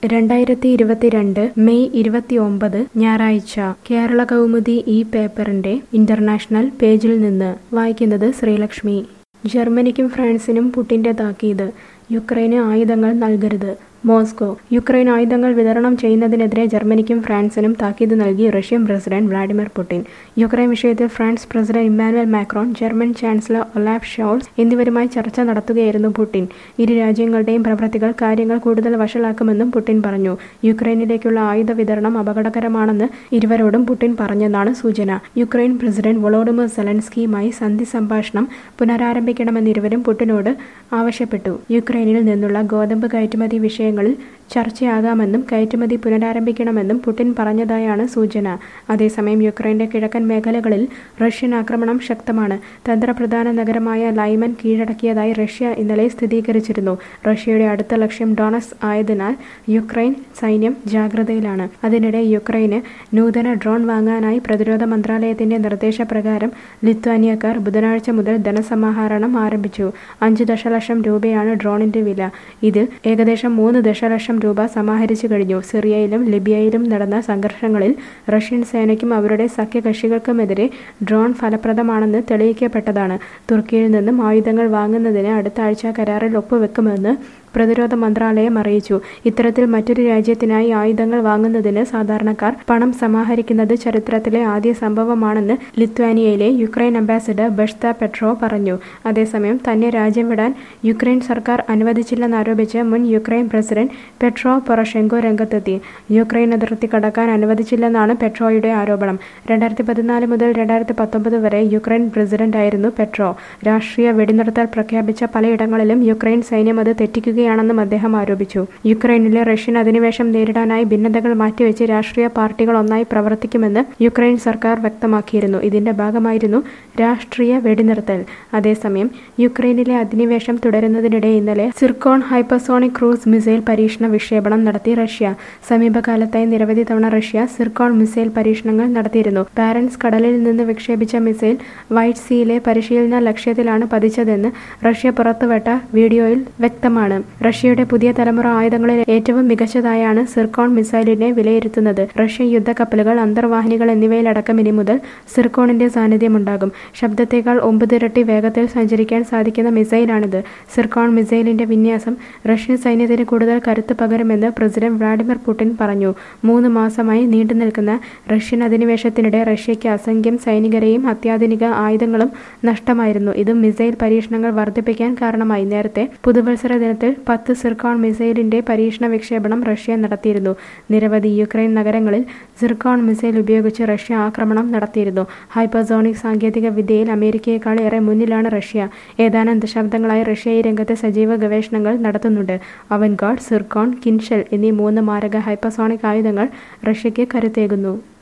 രണ്ടായിരത്തി ഇരുപത്തിരണ്ട് മെയ് ഇരുപത്തിയൊമ്പത് ഞായറാഴ്ച കേരള കൗമുദി ഈ പേപ്പറിന്റെ ഇന്റർനാഷണൽ പേജിൽ നിന്ന് വായിക്കുന്നത് ശ്രീലക്ഷ്മി ജർമ്മനിക്കും ഫ്രാൻസിനും പുട്ടിന്റെ താക്കീത് യുക്രൈന് ആയുധങ്ങൾ നൽകരുത് മോസ്കോ യുക്രൈൻ ആയുധങ്ങൾ വിതരണം ചെയ്യുന്നതിനെതിരെ ജർമ്മനിക്കും ഫ്രാൻസിനും താക്കീത് നൽകി Russian president Vladimir Putin Ukraine വിഷയത്തിൽ France president Emmanuel Macron German chancellor Olaf Scholz എന്നിവരുമായി ചർച്ച നടത്തുകയായിരുന്നു പുടിൻ ഇരു രാജ്യങ്ങളുടെയും പ്രവൃത്തികൾ കാര്യങ്ങൾ കൂടുതൽ വഷളാക്കുമെന്നും പുടിൻ പറഞ്ഞു യുക്രൈനിലേക്കുള്ള ആയുധ വിതരണം അപകടകരമാണെന്ന് ഇരുവരോടും പുടിൻ പറഞ്ഞെന്നാണ് സൂചന യുക്രൈൻ പ്രസിഡന്റ് വൊളോഡിമിർ സെലൻസ്കിയുമായി സന്ധി സംഭാഷണം പുനരാരംഭിക്കണമെന്ന് ഇരുവരും പുടിനോട് ആവശ്യപ്പെട്ടു യുക്രൈനിൽ നിന്നുള്ള ഗോതമ്പ് കയറ്റുമതി വിഷയങ്ങളിൽ ചർച്ചയാകാമെന്നും കയറ്റുമതി പുനരാരംഭിക്കണമെന്നും പുടിൻ പറഞ്ഞതായാണ് സൂചന അതേസമയം യുക്രൈന്റെ കിഴക്കൻ മേഖലകളിൽ റഷ്യൻ ആക്രമണം ശക്തമാണ് തന്ത്രപ്രധാന നഗരമായ ലൈമൻ കീഴടക്കിയതായി റഷ്യ ഇന്നലെ സ്ഥിരീകരിച്ചിരുന്നു റഷ്യയുടെ അടുത്ത ലക്ഷ്യം ഡോണസ് ആയതിനാൽ യുക്രൈൻ സൈന്യം ജാഗ്രതയിലാണ് അതിനിടെ യുക്രൈന് നൂതന ഡ്രോൺ വാങ്ങാനായി പ്രതിരോധ മന്ത്രാലയത്തിന്റെ നിർദ്ദേശപ്രകാരം ലിത്വാനിയക്കാർ ബുധനാഴ്ച മുതൽ ധനസമാഹരണം ആരംഭിച്ചു അഞ്ച് ദശലക്ഷം രൂപയാണ് ഡ്രോണിന്റെ വില ഇതിൽ ഏകദേശം മൂന്ന് ദശലക്ഷം രൂപ സമാഹരിച്ചു കഴിഞ്ഞു സിറിയയിലും ലിബിയയിലും നടന്ന സംഘർഷങ്ങളിൽ റഷ്യൻ സേനയ്ക്കും അവരുടെ സഖ്യകക്ഷികൾക്കുമെതിരെ ഡ്രോൺ ഫലപ്രദമാണെന്ന് തെളിയിക്കപ്പെട്ടതാണ് തുർക്കിയിൽ നിന്നും ആയുധങ്ങൾ വാങ്ങുന്നതിന് അടുത്ത ആഴ്ച കരാറിൽ ഒപ്പുവെക്കുമെന്ന് പ്രതിരോധ മന്ത്രാലയം അറിയിച്ചു ഇത്തരത്തിൽ മറ്റൊരു രാജ്യത്തിനായി ആയുധങ്ങൾ വാങ്ങുന്നതിന് സാധാരണക്കാർ പണം സമാഹരിക്കുന്നത് ചരിത്രത്തിലെ ആദ്യ സംഭവമാണെന്ന് ലിത്വാനിയയിലെ യുക്രൈൻ അംബാസിഡർ ബഷ്ത പെട്രോ പറഞ്ഞു അതേസമയം തന്നെ രാജ്യം വിടാൻ യുക്രൈൻ സർക്കാർ അനുവദിച്ചില്ലെന്നാരോപിച്ച് മുൻ യുക്രൈൻ പ്രസിഡന്റ് പെട്രോ പൊറഷെങ്കോ രംഗത്തെത്തി യുക്രൈൻ അതിർത്തി കടക്കാൻ അനുവദിച്ചില്ലെന്നാണ് പെട്രോയുടെ ആരോപണം രണ്ടായിരത്തി പതിനാല് മുതൽ രണ്ടായിരത്തി പത്തൊമ്പത് വരെ യുക്രൈൻ പ്രസിഡന്റായിരുന്നു പെട്രോ രാഷ്ട്രീയ വെടിനിർത്തൽ പ്രഖ്യാപിച്ച പലയിടങ്ങളിലും യുക്രൈൻ സൈന്യം അത് തെറ്റിക്കുക ചെയ്യുകയാണെന്നും അദ്ദേഹം ആരോപിച്ചു യുക്രൈനിലെ റഷ്യൻ അധിനിവേശം നേരിടാനായി ഭിന്നതകൾ മാറ്റിവെച്ച് രാഷ്ട്രീയ പാർട്ടികൾ ഒന്നായി പ്രവർത്തിക്കുമെന്ന് യുക്രൈൻ സർക്കാർ വ്യക്തമാക്കിയിരുന്നു ഇതിന്റെ ഭാഗമായിരുന്നു രാഷ്ട്രീയ വെടിനിർത്തൽ അതേസമയം യുക്രൈനിലെ അധിനിവേശം തുടരുന്നതിനിടെ ഇന്നലെ സിർക്കോൺ ഹൈപ്പർസോണിക് ക്രൂസ് മിസൈൽ പരീക്ഷണ വിക്ഷേപണം നടത്തി റഷ്യ സമീപകാലത്തായി നിരവധി തവണ റഷ്യ സിർക്കോൺ മിസൈൽ പരീക്ഷണങ്ങൾ നടത്തിയിരുന്നു പാരൻസ് കടലിൽ നിന്ന് വിക്ഷേപിച്ച മിസൈൽ വൈറ്റ് സീയിലെ പരിശീലന ലക്ഷ്യത്തിലാണ് പതിച്ചതെന്ന് റഷ്യ പുറത്തുവിട്ട വീഡിയോയിൽ വ്യക്തമാണ് റഷ്യയുടെ പുതിയ തലമുറ ആയുധങ്ങളിൽ ഏറ്റവും മികച്ചതായാണ് സിർക്കോൺ മിസൈലിനെ വിലയിരുത്തുന്നത് റഷ്യൻ യുദ്ധക്കപ്പലുകൾ അന്തർവാഹിനികൾ എന്നിവയിലടക്കം ഇനി മുതൽ സിർക്കോണിന്റെ സാന്നിധ്യമുണ്ടാകും ശബ്ദത്തേക്കാൾ ഒമ്പതിരട്ടി വേഗത്തിൽ സഞ്ചരിക്കാൻ സാധിക്കുന്ന മിസൈലാണിത് സിർക്കോൺ മിസൈലിന്റെ വിന്യാസം റഷ്യൻ സൈന്യത്തിന് കൂടുതൽ കരുത്ത് പകരുമെന്ന് പ്രസിഡന്റ് വ്ളാഡിമിർ പുടിൻ പറഞ്ഞു മൂന്ന് മാസമായി നീണ്ടുനിൽക്കുന്ന റഷ്യൻ അധിനിവേശത്തിനിടെ റഷ്യയ്ക്ക് അസംഖ്യം സൈനികരെയും അത്യാധുനിക ആയുധങ്ങളും നഷ്ടമായിരുന്നു ഇത് മിസൈൽ പരീക്ഷണങ്ങൾ വർദ്ധിപ്പിക്കാൻ കാരണമായി നേരത്തെ പുതുവത്സര ദിനത്തിൽ പത്ത് സിർക്കോൺ മിസൈലിന്റെ പരീക്ഷണ വിക്ഷേപണം റഷ്യ നടത്തിയിരുന്നു നിരവധി യുക്രൈൻ നഗരങ്ങളിൽ സിർക്കോൺ മിസൈൽ ഉപയോഗിച്ച് റഷ്യ ആക്രമണം നടത്തിയിരുന്നു ഹൈപ്പർസോണിക് സാങ്കേതിക വിദ്യയിൽ അമേരിക്കയെക്കാൾ ഏറെ മുന്നിലാണ് റഷ്യ ഏതാനും ദശാബ്ദങ്ങളായി റഷ്യ ഈ രംഗത്ത് സജീവ ഗവേഷണങ്ങൾ നടത്തുന്നുണ്ട് അവൻഗാർഡ് സിർക്കോൺ കിൻഷെൽ എന്നീ മൂന്ന് മാരക ഹൈപ്പർസോണിക് ആയുധങ്ങൾ റഷ്യയ്ക്ക് കരുത്തേകുന്നു